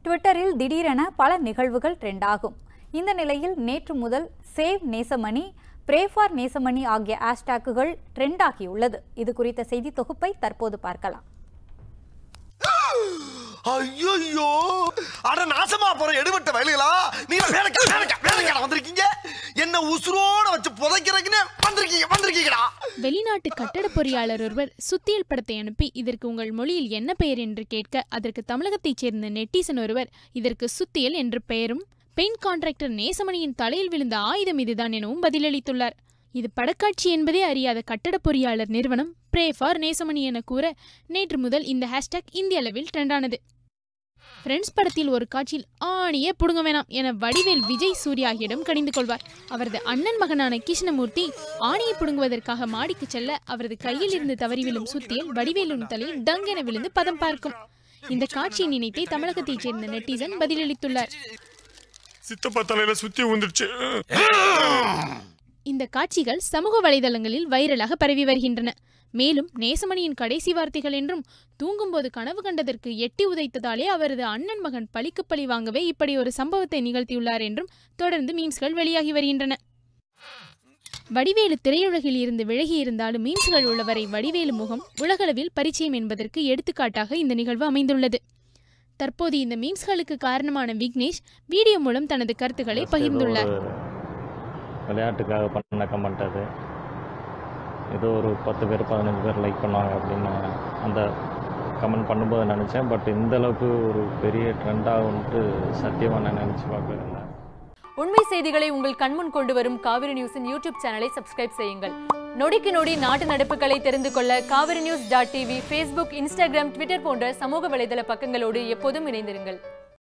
ட்விட்டரில் திடீரென பல நிகழ்வுகள் ட்ரெண்ட் ஆகும் இந்த நிலையில் நேற்று முதல் சேவ் நேசமணி பிரேஃபார் நேசமணி ஆகிய ஹேஷ்டேக்குகள் ட்ரெண்ட் ஆகியுள்ளது இது குறித்த செய்தி தொகுப்பை தற்போது பார்க்கலாம் ஐயோ அட நாசமா போற எடுபட்ட வயலுகளா நீங்க வேலைக்கா வேலைக்கா வேலைக்கா வந்திருக்கீங்க என்ன உசுரோட வச்சு புதைக்கிறீங்கன்னு வந்திருக்கீங்க வந்திருக்கீங்கடா வெளிநாட்டு கட்டட பொறியாளர் ஒருவர் சுத்தியல் படத்தை அனுப்பி இதற்கு உங்கள் மொழியில் என்ன பெயர் என்று கேட்க அதற்கு தமிழகத்தைச் சேர்ந்த நெட்டிசன் ஒருவர் இதற்கு சுத்தியல் என்று பெயரும் பெயிண்ட் கான்ட்ராக்டர் நேசமணியின் தலையில் விழுந்த ஆயுதம் இதுதான் எனவும் பதிலளித்துள்ளார் இது படக்காட்சி என்பதே அறியாத கட்டட பொறியாளர் நிறுவனம் பிரே ஃபார் நேசமணி என கூற நேற்று முதல் இந்த ஹேஷ்டேக் இந்திய அளவில் ட்ரெண்டானது ஃப்ரெண்ட்ஸ் படத்தில் ஒரு காட்சியில் ஆணியே புடுங்க வேணாம் என வடிவேல் விஜய் சூர்யா ஆகியிடம் கடிந்து கொள்வார் அவரது அண்ணன் மகனான கிருஷ்ணமூர்த்தி ஆணியை புடுங்குவதற்காக மாடிக்கு செல்ல அவரது கையில் இருந்து தவறி விழும் சுத்தியில் வடிவேலின் தலையில் டங் என விழுந்து பதம் பார்க்கும் இந்த காட்சியை நினைத்தே தமிழகத்தைச் சேர்ந்த நெட்டிசன் பதிலளித்துள்ளார் சித்தப்பா தலையில சுத்தி ஊந்துருச்சு இந்த காட்சிகள் சமூக வலைதளங்களில் வைரலாக பரவி வருகின்றன மேலும் நேசமணியின் கடைசி வார்த்தைகள் என்றும் தூங்கும்போது கனவு கண்டதற்கு எட்டி உதைத்ததாலே அவரது அண்ணன் மகன் பழிக்கு பழி வாங்கவே இப்படி ஒரு சம்பவத்தை நிகழ்த்தியுள்ளார் என்றும் தொடர்ந்து மீம்ஸ்கள் வெளியாகி வருகின்றன வடிவேலு திரையுலகில் இருந்து விலகி இருந்தாலும் மீம்ஸ்கள் உள்ளவரை வடிவேலு முகம் உலகளவில் பரிச்சயம் என்பதற்கு எடுத்துக்காட்டாக இந்த நிகழ்வு அமைந்துள்ளது தற்போது இந்த மீம்ஸ்களுக்கு காரணமான விக்னேஷ் வீடியோ மூலம் தனது கருத்துக்களை பகிர்ந்துள்ளார் ஏதோ ஒரு விளையாட்டுக்காக பண்ண கமெண்ட் அது ஏதோ ஒரு பத்து பேர் பதினஞ்சு பேர் லைக் பண்ணாங்க அப்படின்னு அந்த கமெண்ட் பண்ணும்போது நினச்சேன் பட் இந்த அளவுக்கு ஒரு பெரிய ட்ரெண்ட் ஆகும்ன்ட்டு சத்தியமாக நான் நினச்சி பார்க்கவே இல்லை உண்மை செய்திகளை உங்கள் கண்முன் கொண்டு வரும் காவிரி நியூஸின் யூடியூப் சேனலை சப்ஸ்கிரைப் செய்யுங்கள் நொடிக்கு நொடி நாட்டு நடப்புகளை தெரிந்து கொள்ள Kaveri news dot TV Facebook Instagram Twitter போன்ற சமூக வலைதள பக்கங்களோடு எப்போதும் இணைந்திருங்கள்